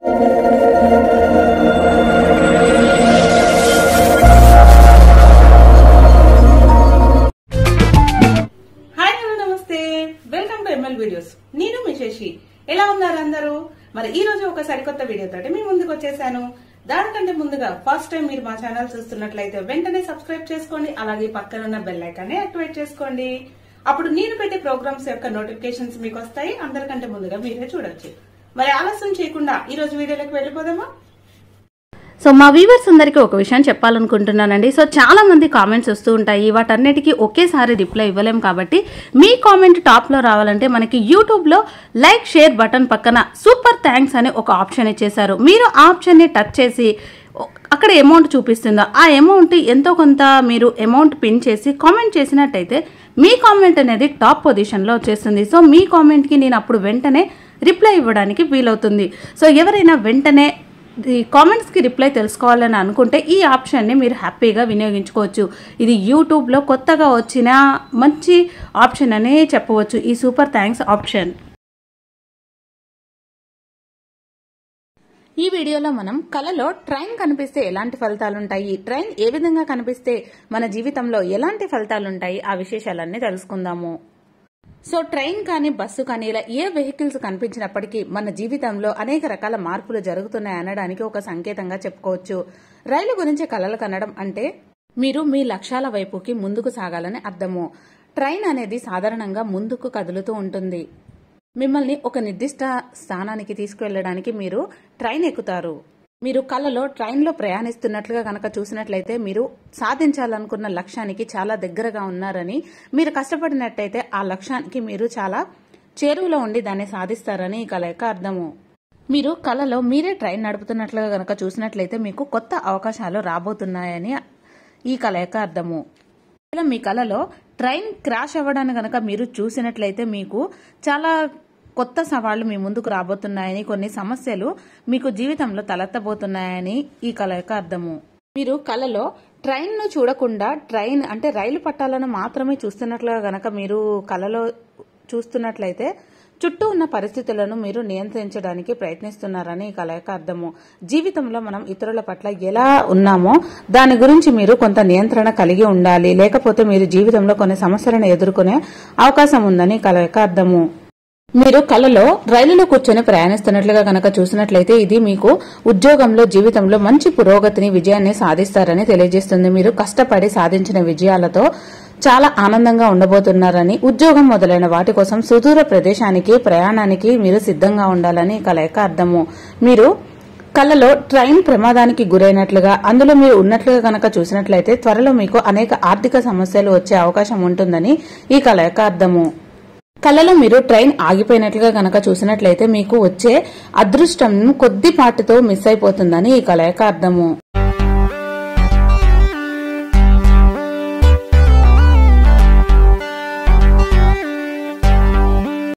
hi hello namaste welcome to ML videos నేను మీ శశి ఎలా ఉన్నారు అందరూ మరి ఈ రోజు ఒక సరికొత్త వీడియో తోటి మీ ముందుకు వచ్చేసాను దానికంటే ముందుగా ఫస్ట్ టైం మీరు మా ఛానల్ చూస్తున్నట్లయితే వెంటనే సబ్స్క్రైబ్ చేసుకోండి అలాగే పక్కన ఉన్న బెల్ ఐకాన్ని యాక్టివేట్ చేసుకోండి అప్పుడు నేను పెట్టే ప్రోగ్రామ్స్ యొక్క నోటిఫికేషన్స్ మీకు వస్తాయి అందరికంటే ముందుగా మీరే చూడొచ్చు మరి ఆలస్యం చేయకుండా ఈ రోజు వీడియోలోకి వెళ్ళిపోదామా సో మా వ్యూవర్స్ అందరికీ ఒక విషయం చెప్పాలనుకుంటున్నానండి సో చాలా మంది కామెంట్స్ వస్తూ ఉంటాయి వాటన్నిటికీ ఒకేసారి రిప్లై ఇవ్వలేం కాబట్టి మీ కామెంట్ టాప్లో రావాలంటే మనకి యూట్యూబ్లో లైక్ షేర్ బటన్ పక్కన సూపర్ థ్యాంక్స్ అని ఒక ఆప్షన్ ఇచ్చేశారు మీరు ఆ ఆప్షన్ని టచ్ చేసి అక్కడ అమౌంట్ చూపిస్తుందో ఆ అమౌంట్ ఎంతో కొంత మీరు అమౌంట్ పిన్ చేసి కామెంట్ చేసినట్టయితే మీ కామెంట్ అనేది టాప్ పొజిషన్లో వచ్చేస్తుంది సో మీ కామెంట్కి నేను అప్పుడు వెంటనే రిప్లై ఇవ్వడానికి వీలవుతుంది సో ఎవరైనా వెంటనే ఈ కామెంట్స్కి రిప్లై తెలుసుకోవాలని అనుకుంటే ఈ ఆప్షన్ని మీరు హ్యాపీగా వినియోగించుకోవచ్చు ఇది యూట్యూబ్లో కొత్తగా వచ్చిన మంచి ఆప్షన్ అనే చెప్పవచ్చు ఈ సూపర్ థ్యాంక్స్ ఆప్షన్ ఈ వీడియోలో మనం కళలో ట్రైన్ కనిపిస్తే ఎలాంటి ఫలితాలు ఉంటాయి ట్రైన్ ఏ విధంగా కనిపిస్తే మన జీవితంలో ఎలాంటి ఫలితాలు ఉంటాయి ఆ విశేషాలన్నీ తెలుసుకుందాము సో ట్రైన్ కానీ బస్సు కానీ ఇలా ఏ వెహికల్స్ కనిపించినప్పటికీ మన జీవితంలో అనేక రకాల మార్పులు జరుగుతున్నాయి అనడానికి ఒక సంకేతంగా చెప్పుకోవచ్చు రైలు గురించి కలలు కనడం అంటే మీరు మీ లక్ష్యాల వైపుకి ముందుకు సాగాలని అర్థము ట్రైన్ అనేది సాధారణంగా ముందుకు కదులుతూ ఉంటుంది మిమ్మల్ని ఒక నిర్దిష్ట స్థానానికి తీసుకువెళ్ళడానికి మీరు ట్రైన్ ఎక్కుతారు మీరు కళ్ళలో ట్రైన్లో ప్రయాణిస్తున్నట్లుగా కనుక చూసినట్లయితే మీరు సాధించాలనుకున్న లక్ష్యానికి చాలా దగ్గరగా ఉన్నారని మీరు కష్టపడినట్టయితే ఆ లక్ష్యానికి మీరు చాలా చేరువలో ఉండి దాన్ని సాధిస్తారని ఈ కళ యొక్క అర్థము మీరు కళలో మీరే ట్రైన్ నడుపుతున్నట్లుగా కనుక చూసినట్లయితే మీకు కొత్త అవకాశాలు రాబోతున్నాయని ఈ కళ యొక్క అర్థము ఇలా మీ కళలో ట్రైన్ క్రాష్ అవ్వడాన్ని కనుక మీరు చూసినట్లయితే మీకు చాలా కొత్త సవాళ్లు మీ ముందుకు రాబోతున్నాయని కొన్ని సమస్యలు మీకు జీవితంలో తలెత్తబోతున్నాయని ఈ కళ యొక్క అర్థము మీరు కళలో ట్రైన్ ను చూడకుండా ట్రైన్ అంటే రైలు పట్టాలను మాత్రమే చూస్తున్నట్లుగా గనక మీరు కళలో చూస్తున్నట్లయితే చుట్టూ ఉన్న పరిస్థితులను మీరు నియంత్రించడానికి ప్రయత్నిస్తున్నారని ఈ కళ యొక్క అర్థము జీవితంలో మనం ఇతరుల పట్ల ఎలా ఉన్నామో దాని గురించి మీరు కొంత నియంత్రణ కలిగి ఉండాలి లేకపోతే మీరు జీవితంలో కొన్ని సమస్యలను ఎదుర్కొనే అవకాశం ఉందని ఈ కళ యొక్క అర్థము మీరు కళలో రైలులో కూర్చొని ప్రయాణిస్తున్నట్లుగా కనుక చూసినట్లయితే ఇది మీకు ఉద్యోగంలో జీవితంలో మంచి పురోగతిని విజయాన్ని సాధిస్తారని తెలియజేస్తుంది మీరు కష్టపడి సాధించిన విజయాలతో చాలా ఆనందంగా ఉండబోతున్నారని ఉద్యోగం మొదలైన వాటి కోసం సుదూర ప్రదేశానికి ప్రయాణానికి మీరు సిద్ధంగా ఉండాలని కళ యొక్క అర్థము మీరు కళ్ళలో ట్రైన్ ప్రమాదానికి గురైనట్లుగా అందులో మీరు ఉన్నట్లుగా కనుక చూసినట్లయితే త్వరలో మీకు అనేక ఆర్థిక సమస్యలు వచ్చే అవకాశం ఉంటుందని ఈ కళ యొక్క అర్థము కళ్ళలో మీరు ట్రైన్ ఆగిపోయినట్లుగా కనుక చూసినట్లయితే మీకు వచ్చే అదృష్టం కొద్దిపాటుతో మిస్ అయిపోతుందని ఈ కళ యొక్క అర్థము